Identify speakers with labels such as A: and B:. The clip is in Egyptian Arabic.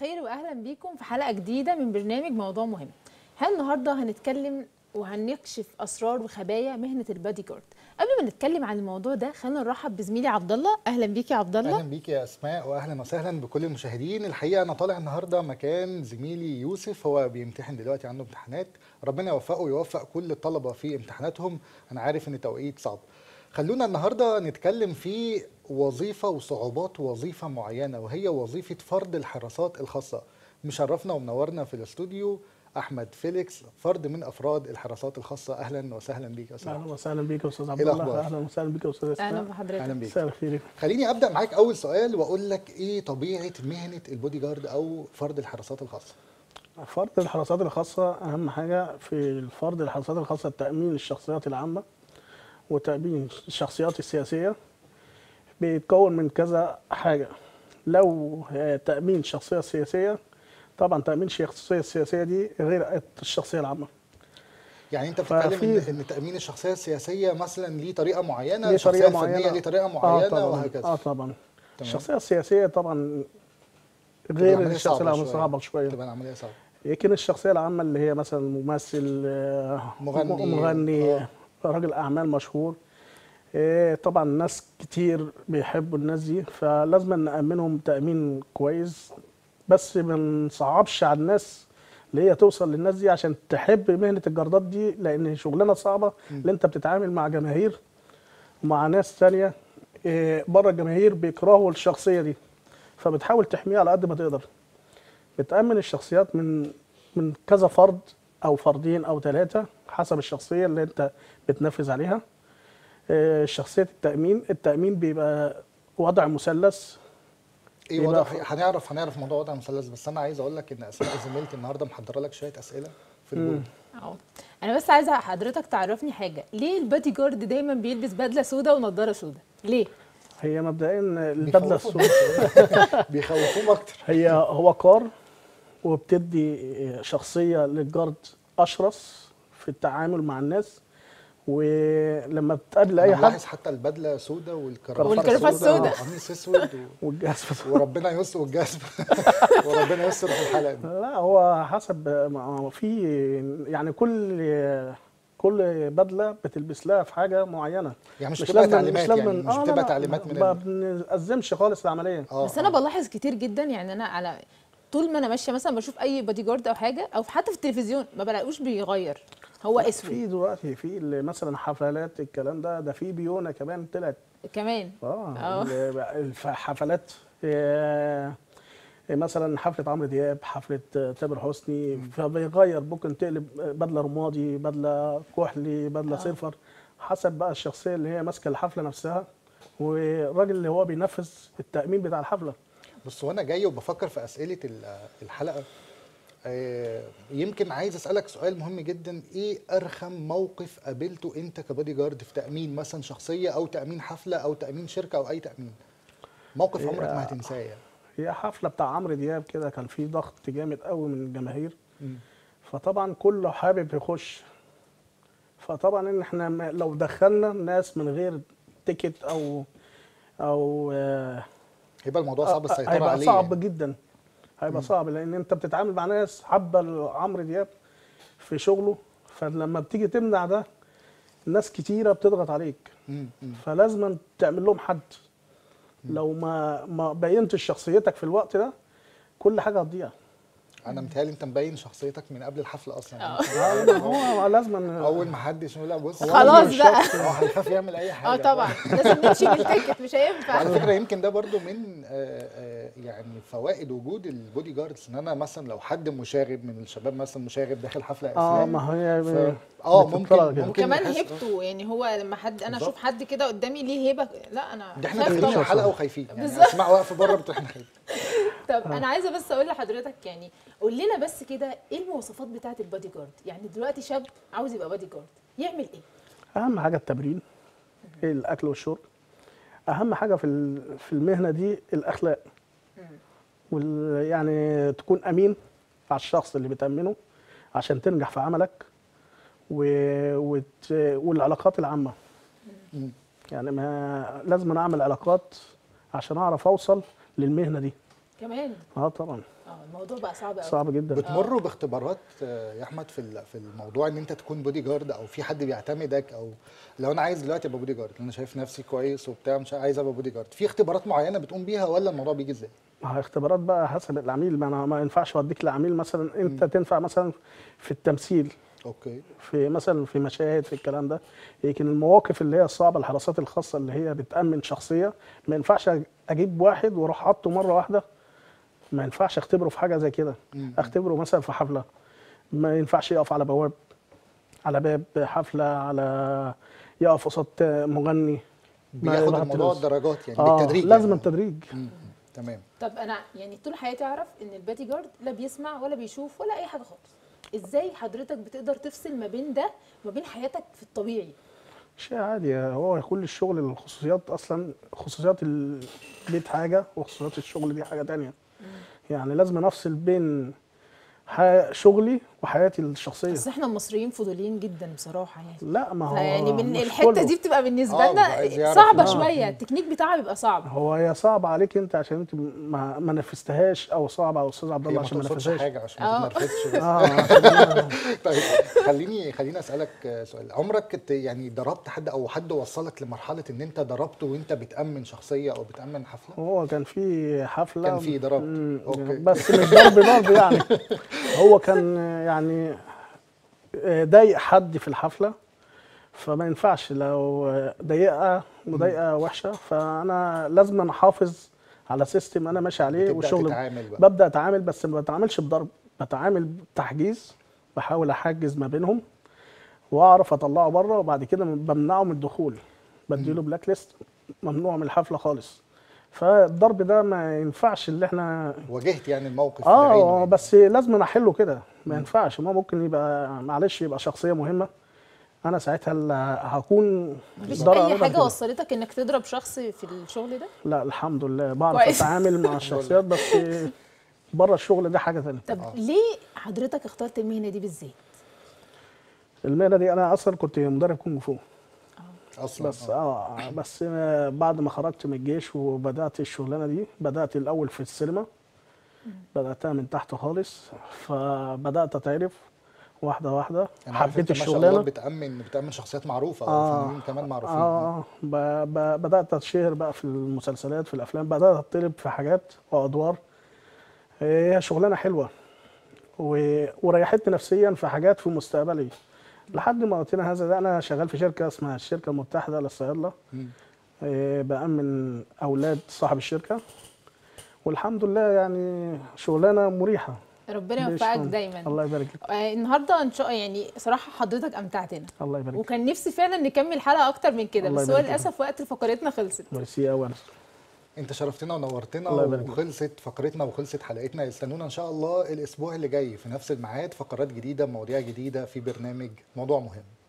A: الخير واهلا بيكم في حلقه جديده من برنامج موضوع مهم هل النهارده هنتكلم وهنكشف اسرار وخبايا مهنه البادي جارد قبل ما نتكلم عن الموضوع ده خلينا نرحب بزميلي عبد الله اهلا بيك يا عبد الله
B: اهلا بيك يا اسماء واهلا وسهلا بكل المشاهدين الحقيقه انا طالع النهارده مكان زميلي يوسف هو بيمتحن دلوقتي عنده امتحانات ربنا يوفقه ويوفق كل الطلبه في امتحاناتهم انا عارف ان التوقيت صعب خلونا النهارده نتكلم في وظيفه وصعوبات وظيفه معينه وهي وظيفه فرد الحراسات الخاصه مشرفنا ومنورنا في الاستوديو احمد فيليكس فرد من افراد الحراسات الخاصه اهلا وسهلا بيك يا استاذ
C: اهلا وسهلا بيك يا استاذ عبد
B: إيه
C: الله
B: الأخبار؟
C: اهلا وسهلا بيك يا استاذ
A: اهلا
C: اسماء
A: بحضرتك
B: اهلا بيك
C: مساء الخير
B: خليني ابدا معاك اول سؤال واقول لك ايه طبيعه مهنه البودي جارد او فرد الحراسات الخاصه
C: فرد الحراسات الخاصه اهم حاجه في الفرد الحراسات الخاصه تامين الشخصيات العامه وتامين الشخصيات السياسيه بيتكون من كذا حاجه لو آه، تامين الشخصيه السياسيه طبعا تامين الشخصيه السياسيه دي غير الشخصيه العامه
B: يعني انت بتتكلم
C: ففي-
B: ان ان تامين الشخصيه السياسيه مثلا ليه طريقه معينه
C: ليه
B: الشخصيه
C: طريقة
B: الفنيه
C: معينة.
B: ليه طريقه
C: اه
B: معينه
C: طبعا
B: وهكذا
C: اه طبعا
B: تمام.
C: الشخصيه السياسيه طبعا
B: تبقى
C: غير
B: العملية
C: الشخصيه العامه
B: شوية.
C: صعبه شويه
B: تبقى العمليه صعبه
C: لكن الشخصيه العامه اللي هي مثلا ممثل آه،
B: مغني،
C: مغني
B: آه.
C: راجل اعمال مشهور آه، طبعا ناس كتير بيحبوا الناس دي فلازم نامنهم تامين كويس بس ما نصعبش على الناس اللي هي توصل للناس دي عشان تحب مهنه الجردات دي لان شغلانه صعبه اللي انت بتتعامل مع جماهير ومع ناس تانية آه، بره الجماهير بيكرهوا الشخصيه دي فبتحاول تحميها على قد ما تقدر بتأمن الشخصيات من من كذا فرد أو فردين أو ثلاثة حسب الشخصية اللي أنت بتنفذ عليها آه، شخصية التأمين التأمين بيبقى وضع مثلث
B: ايه
C: يبقى
B: وضع
C: ف-
B: هنعرف هنعرف موضوع وضع المثلث بس انا عايز اقول لك ان اسماء زميلتي النهارده محضره لك شويه اسئله في الجول
A: اه انا بس عايزه حضرتك تعرفني حاجه ليه البادي جارد دايما بيلبس بدله سوداء ونضاره سوداء ليه
C: هي مبدئيا البدلة
B: بيخوفوا
C: السوداء
B: بيخوفوهم اكتر
C: هي هو قار وبتدي شخصية للجارد أشرس في التعامل مع الناس ولما بتقابل أي
B: انا
C: حد
B: ملاحظ حتى البدله سوداء والكرافه
A: والكرافة السوداء.
B: قميص اسود و...
C: والجهاز
B: وربنا يستر والجزم وربنا يستر في الحلقه دي
C: لا هو حسب ما في يعني كل كل بدله بتلبس لها في حاجه معينه
B: يعني مش بتبقى تعليمات يعني مش
C: آه لا
B: بتبقى
C: لا،
B: تعليمات من
C: ما
B: ال-
C: بنأزمش خالص العمليه
B: اه
A: بس انا
B: آه.
A: بلاحظ كتير جدا يعني انا على طول ما انا ماشيه مثلا بشوف اي بادي جارد او حاجه او حتى في التلفزيون ما بلاقوش بيغير هو اسود
C: في دلوقتي في اللي مثلا حفلات الكلام ده ده في بيونه كمان طلعت
A: كمان
C: اه
A: آه.
C: ال- الف- حفلات آه، مثلا حفله عمرو دياب حفله آه، تامر حسني فبيغير ممكن تقلب بدله رمادي بدله كحلي بدله
A: آه.
C: صفر حسب بقى الشخصيه اللي هي ماسكه الحفله نفسها والراجل اللي هو بينفذ التامين بتاع الحفله
B: بص وانا جاي وبفكر في اسئله ال- الحلقه آه، يمكن عايز اسالك سؤال مهم جدا ايه ارخم موقف قابلته انت كبادي جارد في تامين مثلا شخصيه او تامين حفله او تامين شركه او اي تامين موقف عمرك ما هتنساه يعني
C: هي حفله بتاع عمرو دياب كده كان في ضغط جامد قوي من الجماهير
B: مم.
C: فطبعا كله حابب يخش فطبعا ان احنا ما- لو دخلنا ناس من غير تيكت او او آه،
B: هيبقى الموضوع صعب السيطره
C: هيبقى
B: عليه
C: صعب
B: يعني.
C: جدا هيبقى صعب لان انت بتتعامل مع ناس حابه عمرو دياب في شغله فلما بتيجي تمنع ده ناس كتيره بتضغط عليك
B: مم، مم.
C: فلازم تعمل لهم حد لو ما ما بينتش شخصيتك في الوقت ده كل حاجه هتضيع
B: انا متهيألي انت مبين شخصيتك من قبل الحفله اصلا
A: آه.
B: يعني
C: آه، هو لازم
B: اول ما حد يقول لا بص
A: خلاص
C: مش
A: بقى.
C: شخص-
B: اه هيخاف يعمل اي حاجه
A: اه طبعا لازم نمشي بالتيكت مش هينفع
B: وعلى فكره يمكن ده برضو من آه، آه، يعني فوائد وجود البودي جاردز ان انا مثلا لو حد مشاغب من الشباب مثلا مشاغب داخل حفله
C: اه
B: افلام
C: ما هي
B: ف... اه ممكن
C: بتتفرج كده.
B: ممكن
A: وكمان
B: نحس-
A: هيبته يعني هو لما حد انا اشوف
B: بالظبط.
A: حد كده قدامي ليه هيبه لا انا
B: ده احنا
A: خايف
B: داخلين
A: طبعا
B: الحلقه وخايفين يعني
A: بالظبط.
B: اسمع واقفه بره بتروح احنا خايفين
A: طب انا عايزه بس اقول لحضرتك يعني قول لنا بس كده ايه المواصفات بتاعه البادي جارد يعني دلوقتي شاب عاوز يبقى بادي جارد يعمل ايه
C: اهم حاجه التمرين الاكل والشرب اهم حاجه في ال- في المهنه دي الاخلاق وال يعني تكون امين على الشخص اللي بتامنه عشان تنجح في عملك و... وت... والعلاقات العامه
B: مم.
C: يعني ما لازم أنا اعمل علاقات عشان اعرف اوصل للمهنه دي
A: كمان
C: اه طبعا
A: اه الموضوع بقى صعب قوي
C: صعب جدا
B: بتمروا باختبارات آه، يا احمد في ال- في الموضوع ان انت تكون بودي جارد او في حد بيعتمدك او لو انا عايز دلوقتي ابقى بودي جارد انا شايف نفسي كويس وبتاع مش عايز ابقى بودي جارد في اختبارات معينه بتقوم بيها ولا الموضوع بيجي ازاي؟
C: ما هي اختبارات بقى حسب العميل ما انا ما ينفعش اوديك لعميل مثلا انت تنفع مثلا في التمثيل
B: اوكي
C: في مثلا في مشاهد في الكلام ده لكن المواقف اللي هي الصعبه الحراسات الخاصه اللي هي بتامن شخصيه ما ينفعش اجيب واحد واروح حاطه مره واحده ما ينفعش اختبره في حاجه زي كده
B: مم.
C: اختبره مثلا في حفله ما ينفعش يقف على بواب على باب حفله على يقف قصاد مغني ما
B: بياخد
C: يبقى
B: الموضوع
C: تلوث.
B: درجات يعني
C: اه
B: بالتدريج
C: لازم
B: يعني.
C: التدريج
B: مم. تمام
A: طب انا يعني طول حياتي اعرف ان البادي جارد لا بيسمع ولا بيشوف ولا اي حاجه خالص ازاي حضرتك بتقدر تفصل ما بين ده وما بين حياتك في الطبيعي
C: شيء عادي هو كل الشغل الخصوصيات اصلا خصوصيات البيت حاجه وخصوصيات الشغل دي حاجه تانية يعني لازم نفصل بين ح- شغلي وحياتي الشخصيه
A: بس احنا المصريين فضوليين جدا بصراحه يعني
C: لا ما هو
A: يعني من
C: مش
A: الحته
C: كله.
A: دي بتبقى بالنسبه
B: آه،
A: لنا
B: عايز يعرف.
A: صعبه
C: آه.
A: شويه التكنيك بتاعها بيبقى صعب
C: هو هي صعبة عليك انت عشان انت ما, ما نفذتهاش او صعبة على استاذ عبد
B: هي
C: الله
B: ما
C: عشان ما
B: تقصدش
C: نفذهاش
B: حاجه عشان
A: آه.
B: ما تتنرفزش بس
C: اه عشان أنا-
B: طيب خليني خليني اسالك آه، سؤال عمرك كنت يعني ضربت حد او حد وصلك لمرحله ان انت ضربته وانت بتامن شخصيه او بتامن حفله
C: هو كان في حفلة
B: كان في ضرب.
C: مم،
B: أوكي.
C: بس مش ضرب ضرب يعني هو كان يعني ضايق حد في الحفلة فما ينفعش لو ضايقها مضايقة وحشة فأنا لازم أنا احافظ على سيستم أنا ماشي عليه
B: تبدا
C: وشغل
B: تتعامل بقى
C: ببدا اتعامل بس ما بتعاملش بضرب بتعامل بتحجيز بحاول احجز ما بينهم واعرف اطلعه بره وبعد كده بمنعه من الدخول بديله بلاك ليست ممنوع من الحفله خالص فالضرب ده ما ينفعش اللي احنا
B: واجهت يعني الموقف
C: اه
B: بعينه يعني.
C: بس لازم احله كده ما ينفعش ما ممكن يبقى معلش يبقى شخصيه مهمه انا ساعتها اللي هكون
A: مفيش
C: ضرر
A: اي
C: عليه بعد
A: حاجه
C: كده.
A: وصلتك انك تضرب شخص في الشغل ده
C: لا الحمد لله بعرف
A: كويس.
C: اتعامل مع الشخصيات بس بره الشغل ده حاجه ثانيه
A: طب ليه حضرتك اخترت المهنه دي بالذات
C: المهنه دي انا اصلا كنت مدرب كونغ فو
B: اصلا
C: بس
B: آه.
C: اه بس آه، بعد ما خرجت من الجيش وبدات الشغلانه دي بدات الاول في السينما بداتها من تحت خالص فبدات اتعرف واحده واحده
B: انا عارف
C: حبيت
B: انت ما شاء الله
C: الشغلانه
B: بتامن بتامن شخصيات معروفه او
C: آه.
B: فنانين كمان معروفين
C: اه ب... ب... بدات اتشهر بقى في المسلسلات في الافلام بدات اطلب في حاجات وادوار هي شغلانه حلوه و... وريحتني نفسيا في حاجات في مستقبلي لحد ما وقتنا هذا ده انا شغال في شركه اسمها الشركه المتحده للصيادله
B: مم.
C: إيه، بأمن أولاد صاحب الشركة والحمد لله يعني شغلانة مريحة
A: ربنا
C: مش
A: يوفقك
C: فاهم.
A: دايما
C: الله يبارك لك
A: آه، النهارده ان شاء يعني صراحه حضرتك امتعتنا
C: الله يبارك لك
A: وكان نفسي فعلا نكمل حلقه اكتر من كده
C: الله
A: بس هو
C: يبارك لك.
A: للاسف وقت فقرتنا خلصت
C: ميرسي أوي أنا
B: انت شرفتنا ونورتنا
C: الله يبارك فيك.
B: وخلصت فقرتنا وخلصت حلقتنا استنونا ان شاء الله الاسبوع اللي جاي في نفس الميعاد فقرات جديده مواضيع جديده في برنامج موضوع مهم